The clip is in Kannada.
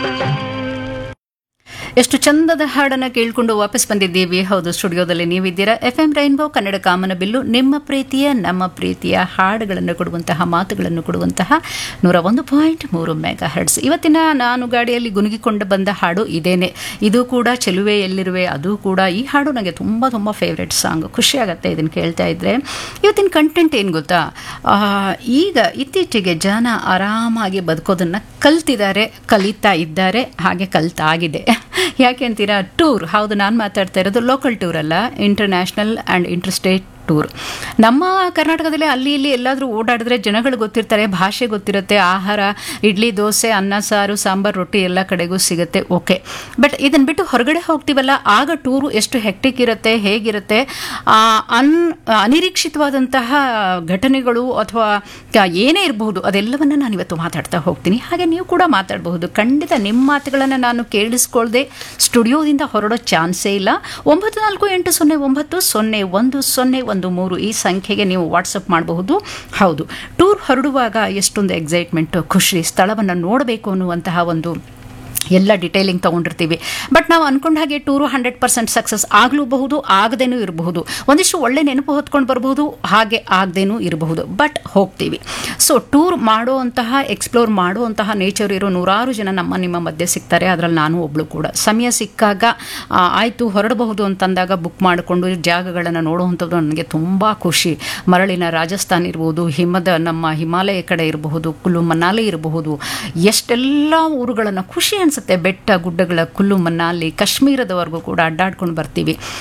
ಎಷ್ಟು ಚಂದದ ಹಾಡನ್ನು ಕೇಳಿಕೊಂಡು ವಾಪಸ್ ಬಂದಿದ್ದೀವಿ ಹೌದು ಸ್ಟುಡಿಯೋದಲ್ಲಿ ನೀವಿದ್ದೀರಾ ಎಫ್ ಎಂ ರೈನ್ಬೋ ಕನ್ನಡ ಕಾಮನ ಬಿಲ್ಲು ನಿಮ್ಮ ಪ್ರೀತಿಯ ನಮ್ಮ ಪ್ರೀತಿಯ ಹಾಡುಗಳನ್ನು ಕೊಡುವಂತಹ ಮಾತುಗಳನ್ನು ಕೊಡುವಂತಹ ನೂರ ಒಂದು ಪಾಯಿಂಟ್ ಮೂರು ಮೆಗಾ ಹರ್ಡ್ಸ್ ಇವತ್ತಿನ ನಾನು ಗಾಡಿಯಲ್ಲಿ ಗುನುಗಿಕೊಂಡು ಬಂದ ಹಾಡು ಇದೇನೆ ಇದು ಕೂಡ ಚೆಲುವೆ ಎಲ್ಲಿರುವೆ ಅದು ಕೂಡ ಈ ಹಾಡು ನನಗೆ ತುಂಬ ತುಂಬ ಫೇವ್ರೆಟ್ ಸಾಂಗ್ ಖುಷಿಯಾಗತ್ತೆ ಇದನ್ನು ಕೇಳ್ತಾ ಇದ್ರೆ ಇವತ್ತಿನ ಕಂಟೆಂಟ್ ಏನು ಗೊತ್ತಾ ಆ, ಈಗ ಇತ್ತೀಚೆಗೆ ಜನ ಆರಾಮಾಗಿ ಬದುಕೋದನ್ನು ಕಲ್ತಿದ್ದಾರೆ ಕಲಿತಾ ಇದ್ದಾರೆ ಹಾಗೆ ಕಲ್ತಾಗಿದೆ ಯಾಕೆ ಅಂತೀರಾ ಟೂರ್ ಹೌದು ನಾನು ಮಾತಾಡ್ತಾ ಇರೋದು ಲೋಕಲ್ ಟೂರ್ ಅಲ್ಲ ಇಂಟರ್ನ್ಯಾಷನಲ್ ಆ್ಯಂಡ್ ಇಂಟರ್ಸ್ಟೇಟ್ ಟೂರ್ ನಮ್ಮ ಕರ್ನಾಟಕದಲ್ಲಿ ಅಲ್ಲಿ ಇಲ್ಲಿ ಎಲ್ಲಾದರೂ ಓಡಾಡಿದ್ರೆ ಜನಗಳು ಗೊತ್ತಿರ್ತಾರೆ ಭಾಷೆ ಗೊತ್ತಿರುತ್ತೆ ಆಹಾರ ಇಡ್ಲಿ ದೋಸೆ ಅನ್ನ ಸಾರು ಸಾಂಬಾರು ರೊಟ್ಟಿ ಎಲ್ಲ ಕಡೆಗೂ ಸಿಗುತ್ತೆ ಓಕೆ ಬಟ್ ಇದನ್ನು ಬಿಟ್ಟು ಹೊರಗಡೆ ಹೋಗ್ತೀವಲ್ಲ ಆಗ ಟೂರು ಎಷ್ಟು ಹೆಕ್ಟಿಕ್ ಇರುತ್ತೆ ಹೇಗಿರುತ್ತೆ ಆ, ಅನ್ ಅನಿರೀಕ್ಷಿತವಾದಂತಹ ಘಟನೆಗಳು ಅಥವಾ ಏನೇ ಇರಬಹುದು ಅದೆಲ್ಲವನ್ನು ನಾನು ಇವತ್ತು ಮಾತಾಡ್ತಾ ಹೋಗ್ತೀನಿ ಹಾಗೆ ನೀವು ಕೂಡ ಮಾತಾಡಬಹುದು ಖಂಡಿತ ನಿಮ್ಮ ಮಾತುಗಳನ್ನು ನಾನು ಕೇಳಿಸ್ಕೊಳ್ದೆ ಸ್ಟುಡಿಯೋದಿಂದ ಹೊರಡೋ ಚಾನ್ಸೇ ಇಲ್ಲ ಒಂಬತ್ತು ನಾಲ್ಕು ಎಂಟು ಸೊನ್ನೆ ಒಂಬತ್ತು ಸೊನ್ನೆ ಒಂದು ಸೊನ್ನೆ ಒಂದು ಮೂರು ಈ ಸಂಖ್ಯೆಗೆ ನೀವು ವಾಟ್ಸಪ್ ಮಾಡಬಹುದು ಹೌದು ಟೂರ್ ಹೊರಡುವಾಗ ಎಷ್ಟೊಂದು ಎಕ್ಸೈಟ್ಮೆಂಟ್ ಖುಷಿ ಸ್ಥಳವನ್ನು ನೋಡಬೇಕು ಅನ್ನುವಂತಹ ಒಂದು ಎಲ್ಲ ಡಿಟೇಲಿಂಗ್ ತೊಗೊಂಡಿರ್ತೀವಿ ಬಟ್ ನಾವು ಅನ್ಕೊಂಡ ಹಾಗೆ ಟೂರು ಹಂಡ್ರೆಡ್ ಪರ್ಸೆಂಟ್ ಸಕ್ಸಸ್ ಆಗಲೂಬಹುದು ಆಗದೇನೂ ಇರಬಹುದು ಒಂದಿಷ್ಟು ಒಳ್ಳೆ ನೆನಪು ಹೊತ್ಕೊಂಡು ಬರಬಹುದು ಹಾಗೆ ಆಗದೇನೂ ಇರಬಹುದು ಬಟ್ ಹೋಗ್ತೀವಿ ಸೊ ಟೂರ್ ಮಾಡುವಂತಹ ಎಕ್ಸ್ಪ್ಲೋರ್ ಮಾಡುವಂತಹ ನೇಚರ್ ಇರೋ ನೂರಾರು ಜನ ನಮ್ಮ ನಿಮ್ಮ ಮಧ್ಯೆ ಸಿಗ್ತಾರೆ ಅದರಲ್ಲಿ ನಾನು ಒಬ್ಳು ಕೂಡ ಸಮಯ ಸಿಕ್ಕಾಗ ಆ, ಆಯ್ತು ಹೊರಡಬಹುದು ಅಂತಂದಾಗ ಬುಕ್ ಮಾಡಿಕೊಂಡು ಜಾಗಗಳನ್ನು ನೋಡುವಂಥದ್ದು ನನಗೆ ತುಂಬ ಖುಷಿ ಮರಳಿನ ರಾಜಸ್ಥಾನ್ ಇರ್ಬೋದು ಹಿಮದ ನಮ್ಮ ಹಿಮಾಲಯ ಕಡೆ ಇರಬಹುದು ಕುಲ್ಲು ಮನಾಲಿ ಇರಬಹುದು ಎಷ್ಟೆಲ್ಲ ಊರುಗಳನ್ನು ಖುಷಿ ಅನಿಸುತ್ತೆ ಬೆಟ್ಟ ಗುಡ್ಡಗಳ ಕುಲ್ಲು ಮನಾಲಿ ಕಾಶ್ಮೀರದವರೆಗೂ ಕೂಡ ಅಡ್ಡಾಡ್ಕೊಂಡು ಬರ್ತೀವಿ